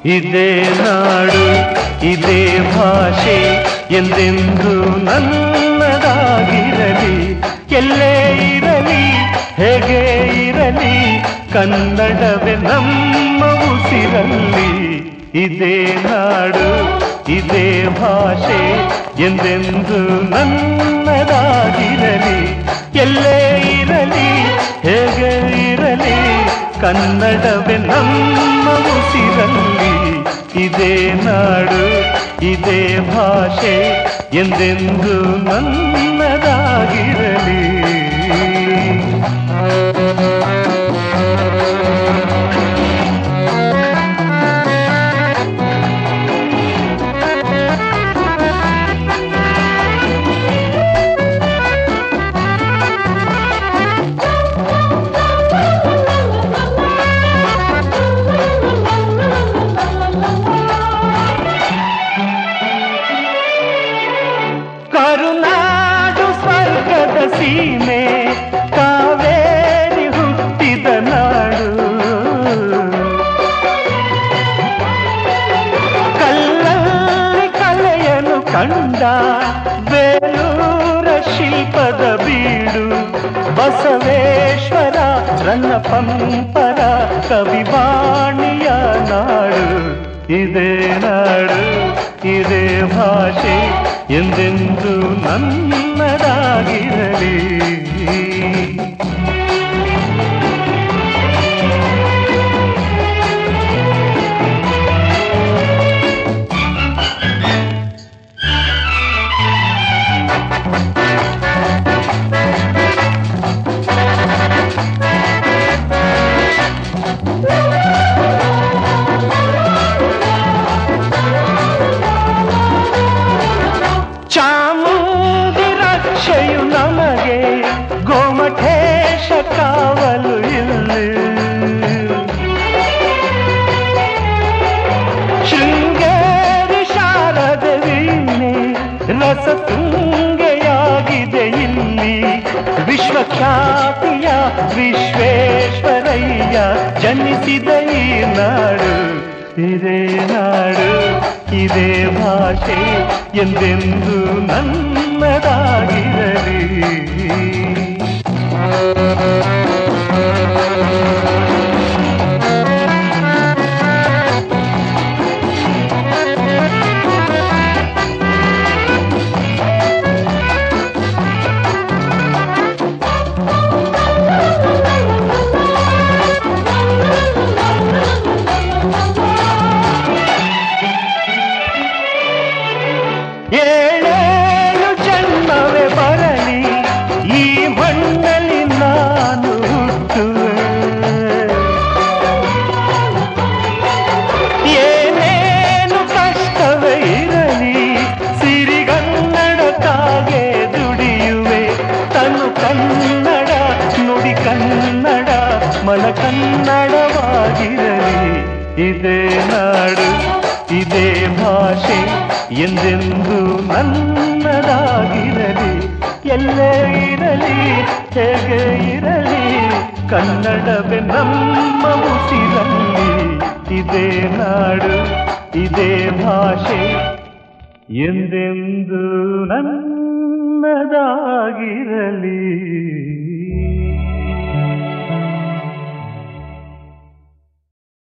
ಇದೇ ನಾಡು ಇದೇ ಭಾಷೆ ಎಂದೆಂದು ನನ್ನದಾಗಿರಲಿ ಎಲ್ಲೇ ಇರಲಿ ಹೇಗೆ ಇರಲಿ ಕನ್ನಡವೇ ನಮ್ಮ ಉಸಿರಲ್ಲಿ ಇದೇ ನಾಡು ಇದೇ ಭಾಷೆ ಎಂದೆಂದು ನನ್ನದಾಗಿರಲಿ ಎಲ್ಲೇ ಇರಲಿ ಹೇಗೆ ಇರಲಿ ಕನ್ನಡವೇ ನಮ್ಮ ಉಸಿರಲ್ಲಿ ಇದೇ ನಾಡು ಇದೇ ಭಾಷೆ ಎಂದೆಂದು ನನ್ನದಾಗಿರಲಿ ಕರುನಾಡು ಸ್ವರ್ಗದ ಸೀಮೆ ಕಾವೇರಿ ಹುಟ್ಟಿದ ನಾಡು ಕಲ್ಲಲ್ಲಿ ಕಲೆಯನು ಕಂಡ ಬೇಲೂರ ಶಿಲ್ಪದ ಬೀಡು ಬಸವೇಶ್ವರ ರನ್ನ ಪಂಪರ ಕವಿವಾಣಿಯ ನಾಡು ಇದೇ ನಾಡು ಇದೇ ಭಾಷೆ ಎಂದೆಂದು ನನ್ನದಾಗಿರಲಿ ಚಾಮುಂಡಿ ರಕ್ಷೆಯು ನಮಗೆ ಗೋಮಠೇಶ ಕಾವಲು ಇಲ್ಲಿ ಶೃಂಗೇರಿ ಶಾರದ ವೀಣೆ ರಸ ತುಂಗೆಯಾಗಿದೆ ಇಲ್ಲಿ ವಿಶ್ವಖ್ಯಾತಿಯ ವಿಶ್ವೇಶ್ವರಯ್ಯ ಜನಿಸಿದ ಈ ನಾಡು ಇದೇ ನಾಡು ಇದೇ ಭಾಷೆ ಎಂದೆಂದು ನನ್ನದಾಗಿರಲಿ ಏಳೇಳು ಜನ್ಮವೇ ಬರಲಿ ಈ ಮಣ್ಣಲ್ಲಿ ನಾನು ಹುಟ್ಟುವೆ ಏನೇನು ಕಷ್ಟವೇ ಇರಲಿ ಸಿರಿಗನ್ನಡಕ್ಕಾಗೆ ದುಡಿಯುವೆ ತನು ಕನ್ನಡ ನುಡಿ ಕನ್ನಡ ಮನ ಕನ್ನಡವಾಗಿರಲಿ ಇದೇ ನಾಡು ಇದೇ ಭಾಷೆ ಎಂದೆಂದು ನನ್ನದಾಗಿರಲಿ ಎಲ್ಲೇ ಇರಲಿ ಹೇಗೆ ಇರಲಿ ಕನ್ನಡವೇ ನಮ್ಮ ಉಸಿರಲ್ಲಿ ಇದೇ ನಾಡು ಇದೇ ಭಾಷೆ ಎಂದೆಂದು ನನ್ನದಾಗಿರಲಿ